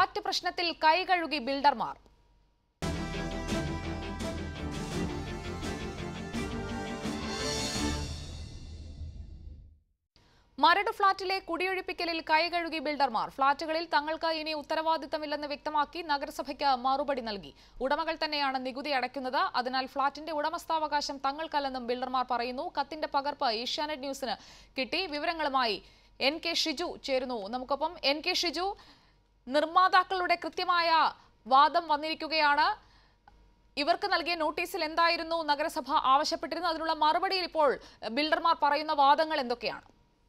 flat പ്രശ്നത്തിൽ കൈകഴുകി ബിൽഡർമാർ മരട് ഫ്ളാറ്റിലെ കുടിയൊഴിപ്പിക്കലിൽ കൈകഴുകി ബിൽഡർമാർ ഫ്ളാറ്റുകളിൽ തങ്ങൾക്ക് ഇനി ഉത്തരവാദിത്തമില്ലെന്ന് വ്യക്തമാക്കി നഗരസഭയ്ക്ക് മറുപടി നൽകി ഉടമകൾ തന്നെയാണ് നികുതി അടയ്ക്കുന്നത് അതിനാൽ ഫ്ളാറ്റിന്റെ ഉടമസ്ഥാവകാശം തങ്ങൾക്കല്ലെന്നും ബിൽഡർമാർ പറയുന്നു കത്തിന്റെ പകർപ്പ് ഏഷ്യാനെറ്റ് ന്യൂസിന് കിട്ടി വിവരങ്ങളുമായി എൻ കെ ഷിജു ചേരുന്നു നമുക്കൊപ്പം എൻ കെ ഷിജു നിർമ്മാതാക്കളുടെ കൃത്യമായ വാദം വന്നിരിക്കുകയാണ് ഇവർക്ക് നൽകിയ നോട്ടീസിൽ എന്തായിരുന്നു നഗരസഭ ആവശ്യപ്പെട്ടിരുന്നത് അതിനുള്ള മറുപടിയിൽ ഇപ്പോൾ ബിൽഡർമാർ പറയുന്ന വാദങ്ങൾ എന്തൊക്കെയാണ്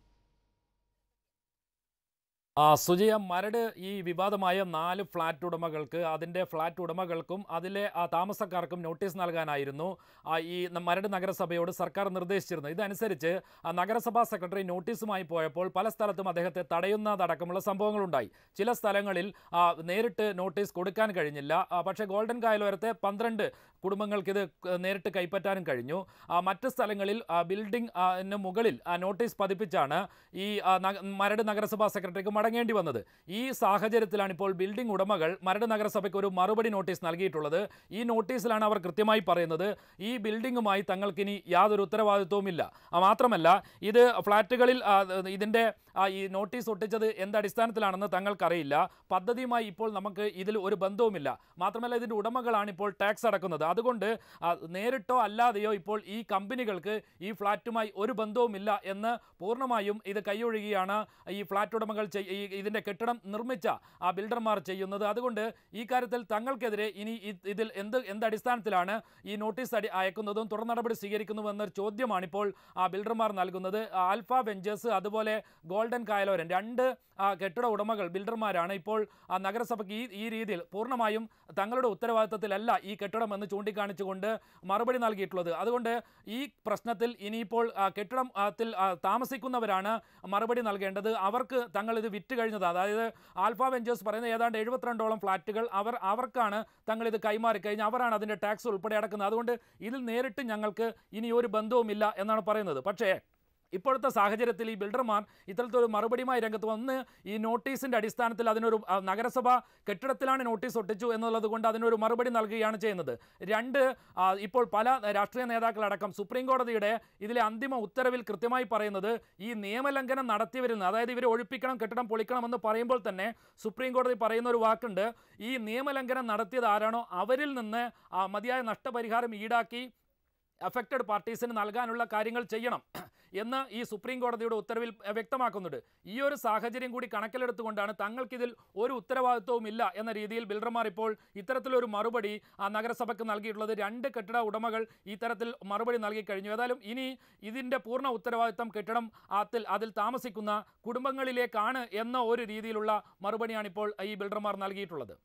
ആ, സുജയ മരട് ഈ വിവാദമായ നാല് ഫ്ലാറ്റ് ഉടമകൾക്ക് അതിൻ്റെ ഫ്ലാറ്റ് ഉടമകൾക്കും അതിലെ ആ, താമസക്കാർക്കും നോട്ടീസ് നൽകാനായിരുന്നു ആ, ഈ ന- മരട് നഗരസഭയോട് സർക്കാർ നിർദ്ദേശിച്ചിരുന്നത് ഇതനുസരിച്ച് ആ, നഗരസഭാ സെക്രട്ടറി നോട്ടീസുമായി പോയപ്പോൾ പല സ്ഥലത്തും അദ്ദേഹത്തെ തടയുന്നതടക്കമുള്ള സംഭവങ്ങളുണ്ടായി ചില സ്ഥലങ്ങളിൽ ആ, നേരിട്ട് നോട്ടീസ് കൊടുക്കാൻ കഴിഞ്ഞില്ല ആ, പക്ഷേ ഗോൾഡൻ കായലോരത്തെ പന്ത്രണ്ട് കുടുംബങ്ങൾക്ക് ഇത് ക- നേരിട്ട് കൈപ്പറ്റാനും കഴിഞ്ഞു ആ, മറ്റ് സ്ഥലങ്ങളിൽ ആ, ബിൽഡിംഗ് ആ, ന് മുകളിൽ ആ, നോട്ടീസ് പതിപ്പിച്ചാണ് ഈ ആ, നഗ- മരട് നഗരസഭാ സെക്രട്ടറിക്ക് മടങ്ങേണ്ടി വന്നത് ഈ സാഹചര്യത്തിലാണ് ഇപ്പോൾ ബിൽഡിംഗ് ഉടമകൾ മരട് നഗരസഭയ്ക്ക് ഒരു മറുപടി നോട്ടീസ് നൽകിയിട്ടുള്ളത് ഈ നോട്ടീസിലാണ് അവർ കൃത്യമായി പറയുന്നത് ഈ ബിൽഡിംഗുമായി തങ്ങൾക്കിനി യാതൊരു ഉത്തരവാദിത്വവുമില്ല ആ, മാത്രമല്ല ഇത് ഫ്ലാറ്റുകളിൽ ആ, ഇതിൻ്റെ ആ, ഈ നോട്ടീസ് ഒട്ടിച്ചത് എന്തടിസ്ഥാനത്തിലാണെന്ന് തങ്ങൾക്കറിയില്ല പദ്ധതിയുമായി ഇപ്പോൾ നമുക്ക് ഇതിൽ ഒരു ബന്ധവുമില്ല മാത്രമല്ല ഇതിൻ്റെ ഉടമകളാണ് ഇപ്പോൾ ടാക്സ് അടക്കുന്നത് അതുകൊണ്ട് ആ, നേരിട്ടോ അല്ലാതെയോ ഇപ്പോൾ ഈ കമ്പനികൾക്ക് ഈ ഫ്ലാറ്റുമായി ഒരു ബന്ധവുമില്ല എന്ന് പൂർണ്ണമായും ഇത് കൈയൊഴുകിയാണ് ഈ ഫ്ലാറ്റ് ഉടമകൾ ചെയ്- ഈ ഇതിൻ്റെ കെട്ടിടം നിർമ്മിച്ച ആ ബിൽഡർമാർ ചെയ്യുന്നത് അതുകൊണ്ട് ഈ കാര്യത്തിൽ തങ്ങൾക്കെതിരെ ഇനി ഇ- ഇതിൽ എന്ത് എന്ത് അടിസ്ഥാനത്തിലാണ് ഈ നോട്ടീസ് അടി അയക്കുന്നതും തുടർ നടപടി സ്വീകരിക്കുന്നതും എന്നൊരു ചോദ്യമാണ് ഇപ്പോൾ ആ ബിൽഡർമാർ നൽകുന്നത് ആൽഫ വെഞ്ചേഴ്സ് അതുപോലെ ഗോൾഡൻ കായലോരൻ രണ്ട് ആ, കെട്ടിട ഉടമകൾ ബിൽഡർമാരാണ് ഇപ്പോൾ ആ നഗരസഭയ്ക്ക് ഈ ഈ രീതിയിൽ പൂർണ്ണമായും തങ്ങളുടെ ഉത്തരവാദിത്തത്തിലല്ല ഈ കെട്ടിടം എന്ന് ചൂണ്ടിക്കാണിച്ചുകൊണ്ട് മറുപടി നൽകിയിട്ടുള്ളത് അതുകൊണ്ട് ഈ പ്രശ്നത്തിൽ ഇനിയിപ്പോൾ ആ, കെട്ടിടം ആ, ത്തിൽ ആ, താമസിക്കുന്നവരാണ് മറുപടി നൽകേണ്ടത് അവർക്ക് തങ്ങൾ ഇത് വിറ്റ് കഴിഞ്ഞത് അതായത് ആൽഫ വെഞ്ചേഴ്സ് പറയുന്ന ഏതാണ്ട് എഴുപത്തിരണ്ടോളം ഫ്ലാറ്റുകൾ അവർ അവർക്കാണ് തങ്ങൾ ഇത് കൈമാറി കഴിഞ്ഞ് അവരാണ് അതിൻ്റെ ടാക്സ് ഉൾപ്പെടെ അടക്കുന്നത് അതുകൊണ്ട് ഇതിൽ നേരിട്ട് ഞങ്ങൾക്ക് ഇനി ഒരു ബന്ധവുമില്ല എന്നാണ് പറയുന്നത് പക്ഷേ ഇപ്പോഴത്തെ സാഹചര്യത്തിൽ ഈ ബിൽഡർമാർ ഇത്തരത്തിലൊരു മറുപടിയുമായി രംഗത്ത് വന്ന് ഈ നോട്ടീസിൻ്റെ അടിസ്ഥാനത്തിൽ അതിനൊരു ആ, നഗരസഭ കെട്ടിടത്തിലാണ് നോട്ടീസ് ഒട്ടിച്ചു എന്നുള്ളത് കൊണ്ട് അതിനൊരു മറുപടി നൽകുകയാണ് ചെയ്യുന്നത് രണ്ട് ആ, ഇപ്പോൾ പല രാഷ്ട്രീയ നേതാക്കളടക്കം സുപ്രീം കോടതിയുടെ ഇതിലെ അന്തിമ ഉത്തരവിൽ കൃത്യമായി പറയുന്നത് ഈ നിയമലംഘനം നടത്തിവരുന്ന അതായത് ഇവരെ ഒഴിപ്പിക്കണം കെട്ടിടം പൊളിക്കണമെന്ന് പറയുമ്പോൾ തന്നെ സുപ്രീം കോടതി പറയുന്ന ഒരു വാക്കുണ്ട് ഈ നിയമലംഘനം നടത്തിയത് ആരാണോ അവരിൽ നിന്ന് ആ, മതിയായ നഷ്ടപരിഹാരം ഈടാക്കി അഫക്റ്റഡ് പാർട്ടീസിന് നൽകാനുള്ള കാര്യങ്ങൾ ചെയ്യണം എന്ന് ഈ സുപ്രീം കോടതിയുടെ ഉത്തരവിൽ എഹ്, വ്യക്തമാക്കുന്നുണ്ട് ഈ ഒരു സാഹചര്യം കൂടി കണക്കിലെടുത്തുകൊണ്ടാണ് തങ്ങൾക്കിതിൽ ഒരു ഉത്തരവാദിത്വവും ഇല്ല എന്ന രീതിയിൽ ബിൽഡർമാർ ഇപ്പോൾ ഇത്തരത്തിലൊരു മറുപടി ആ നഗരസഭയ്ക്ക് നൽകിയിട്ടുള്ളത് രണ്ട് കെട്ടിട ഉടമകൾ ഈ തരത്തിൽ മറുപടി നൽകി കഴിഞ്ഞു ഏതായാലും ഇനി ഇതിൻ്റെ പൂർണ്ണ ഉത്തരവാദിത്തം കെട്ടിടം അതിൽ അതിൽ താമസിക്കുന്ന കുടുംബങ്ങളിലേക്കാണ് എന്ന ഒരു രീതിയിലുള്ള മറുപടിയാണ് ഇപ്പോൾ ഈ ബിൽഡർമാർ നൽകിയിട്ടുള്ളത്